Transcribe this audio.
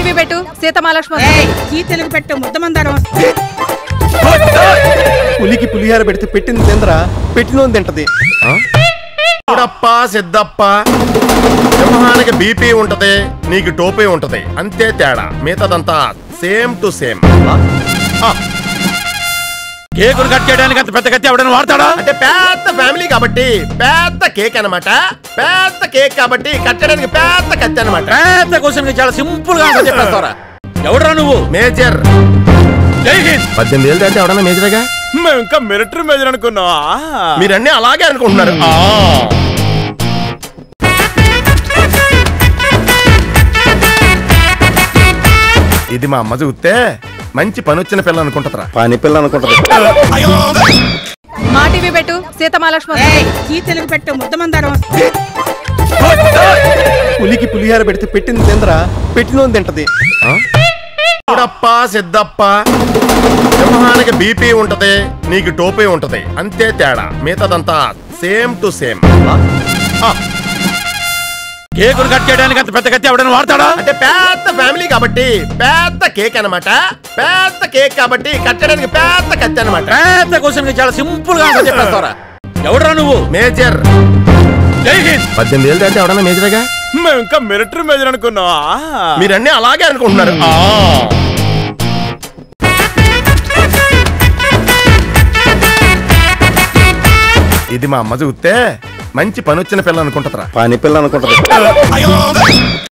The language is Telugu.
టీవీ పెట్టు సీతమాలక్ష్మి ఏయ్, ఈ తెలుగు పెట్టు ముద్దమందారం పులికి పులిహార పెడితే పెట్టింది తిందరా పెట్టినోని తింటది చూడప్ప సిద్ధప్ప సింహానికి బీపీ ఉంటది నీకు టోపీ ఉంటది అంతే తేడా మిగతాదంతా సేమ్ టు సేమ్ కేకును కట్ చేయడానికి అంత పెద్ద కత్తి ఎవడైనా వాడతాడా అంటే పెద్ద ఫ్యామిలీ కాబట్టి పెద్ద కేక్ అన్నమాట పెద్ద కేక్ కాబట్టి కట్టడానికి పెద్ద కత్తి అన్నమాట పెద్ద క్వశ్చన్ చాలా సింపుల్ గా ఆన్సర్ చెప్పేస్తారా ఎవడరా నువ్వు మేజర్ జై హింద్ పద్దెనిమిది ఏళ్ళు దాటి ఎవడన్నా మేజరేగా మేము ఇంకా మిలిటరీ మేజర్ అనుకున్నా మీరన్నీ అలాగే అనుకుంటున్నారు ఆ. ఇది మా అమ్మ చూస్తే మంచి పని వచ్చిన పిల్ల అనుకుంటారా పని పిల్ల అనుకుంటది మా టీవీ పెట్టు సీతమాలక్ష్మి ఏయ్, ఈ తెలుగు పెట్టు ముద్దమందారం పులికి పులిహార పెడితే పెట్టింది తిందరా పెట్టినోని తింటది చూడప్ప సిద్ధప్ప సింహానికి బీపీ ఉంటది నీకు టోపీ ఉంటది అంతే తేడా మిగతాదంతా సేమ్ టు సేమ్ కేకును కట్ చేయడానికి అంత పెద్ద కత్తి ఎవడైనా వాడతాడా అంటే పెద్ద ఫ్యామిలీ కాబట్టి పెద్ద కేక్ అన్నమాట పెద్ద కేక్ కాబట్టి కట్టడానికి పెద్ద కత్తి అన్నమాట పెద్ద క్వశ్చన్ చాలా సింపుల్ గా ఆన్సర్ చెప్పేస్తారా ఎవడరా నువ్వు మేజర్ జై హింద్ పద్దెనిమిది ఏళ్ళు దాటి ఎవడన్నా మేజరేగా మేము ఇంకా మిలిటరీ మేజర్ అనుకున్నా మీరన్నీ అలాగే అనుకుంటున్నారు ఆ. ఇది మా అమ్మ చూస్తే మంచి పని వచ్చిన పిల్ల అనుకుంటారా పని పిల్ల అనుకుంటది